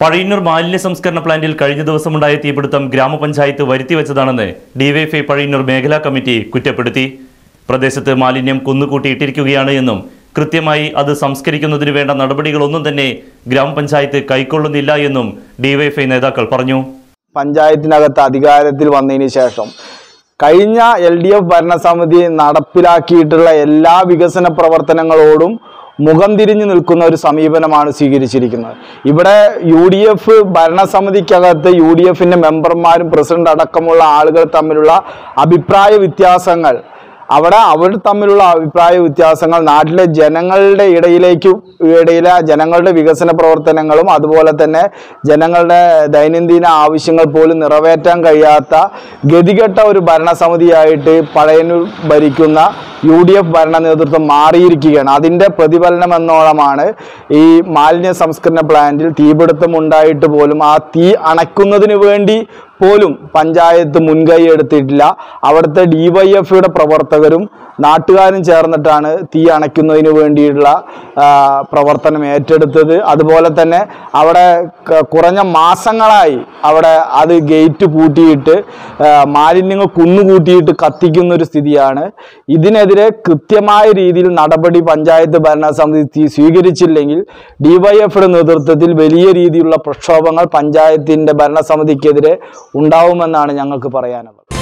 പഴയന്നൂർ മാലിന്യ സംസ്കരണ പ്ലാന്റിൽ കഴിഞ്ഞ ദിവസമുണ്ടായ തീപിടുത്തം ഗ്രാമപഞ്ചായത്ത് വരുത്തിവെച്ചതാണെന്ന് ഡിവൈഎഫ്ഐ പഴയന്നൂർ മേഖലാ കമ്മിറ്റി കുറ്റപ്പെടുത്തി പ്രദേശത്ത് മാലിന്യം കുന്നുകൂട്ടിയിട്ടിരിക്കുകയാണ് എന്നും കൃത്യമായി അത് സംസ്കരിക്കുന്നതിന് വേണ്ട നടപടികളൊന്നും തന്നെ ഗ്രാമപഞ്ചായത്ത് കൈക്കൊള്ളുന്നില്ല എന്നും ഡിവൈഎഫ്ഐ നേതാക്കൾ പറഞ്ഞു പഞ്ചായത്തിനകത്ത് അധികാരത്തിൽ വന്നതിന് ശേഷം കഴിഞ്ഞ എൽ ഡി എഫ് ഭരണസമിതി നടപ്പിലാക്കിയിട്ടുള്ള എല്ലാ വികസന പ്രവർത്തനങ്ങളോടും മുഖം തിരിഞ്ഞു നിൽക്കുന്ന ഒരു സമീപനമാണ് സ്വീകരിച്ചിരിക്കുന്നത് ഇവിടെ യു ഡി എഫ് ഭരണസമിതിക്കകത്ത് യു ഡി എഫിൻ്റെ മെമ്പർമാരും പ്രസിഡന്റ് അടക്കമുള്ള ആളുകൾ തമ്മിലുള്ള അഭിപ്രായ വ്യത്യാസങ്ങൾ അവിടെ അവർ തമ്മിലുള്ള അഭിപ്രായ വ്യത്യാസങ്ങൾ നാട്ടിലെ ജനങ്ങളുടെ ഇടയിലേക്ക് ഇടയിലെ ജനങ്ങളുടെ വികസന പ്രവർത്തനങ്ങളും അതുപോലെ തന്നെ ജനങ്ങളുടെ ദൈനംദിന ആവശ്യങ്ങൾ പോലും നിറവേറ്റാൻ കഴിയാത്ത ഗതികെട്ട ഒരു ഭരണസമിതിയായിട്ട് പഴയന്നൂർ ഭരിക്കുന്ന യു ഡി എഫ് ഭരണ നേതൃത്വം മാറിയിരിക്കുകയാണ് അതിൻ്റെ പ്രതിഫലനം എന്നോളമാണ് ഈ മാലിന്യ സംസ്കരണ പ്ലാന്റിൽ തീപിടുത്തം ഉണ്ടായിട്ട് പോലും ആ തീ അണയ്ക്കുന്നതിന് വേണ്ടി പോലും പഞ്ചായത്ത് മുൻകൈ എടുത്തിട്ടില്ല അവിടുത്തെ ഡിവൈഎഫ്ഐയുടെ പ്രവർത്തകരും നാട്ടുകാരും ചേർന്നിട്ടാണ് തീ അണയ്ക്കുന്നതിന് വേണ്ടിയിട്ടുള്ള ആ, പ്രവർത്തനം ഏറ്റെടുത്തത് അതുപോലെ തന്നെ അവിടെ ക- കുറഞ്ഞ മാസങ്ങളായി അവിടെ അത് ഗേറ്റ് പൂട്ടിയിട്ട് ആ, മാലിന്യങ്ങൾ കുന്നുകൂട്ടിയിട്ട് കത്തിക്കുന്ന ഒരു സ്ഥിതിയാണ് ഇതിനെതിരെ കൃത്യമായ രീതിയിൽ നടപടി പഞ്ചായത്ത് ഭരണസമിതി സ്വീകരിച്ചില്ലെങ്കിൽ ഡിവൈഎഫിയുടെ നേതൃത്വത്തിൽ വലിയ രീതിയിലുള്ള പ്രക്ഷോഭങ്ങൾ പഞ്ചായത്തിൻ്റെ ഭരണസമിതിക്കെതിരെ ഉണ്ടാവുമെന്നാണ് ഞങ്ങൾക്ക് പറയാനുള്ളത്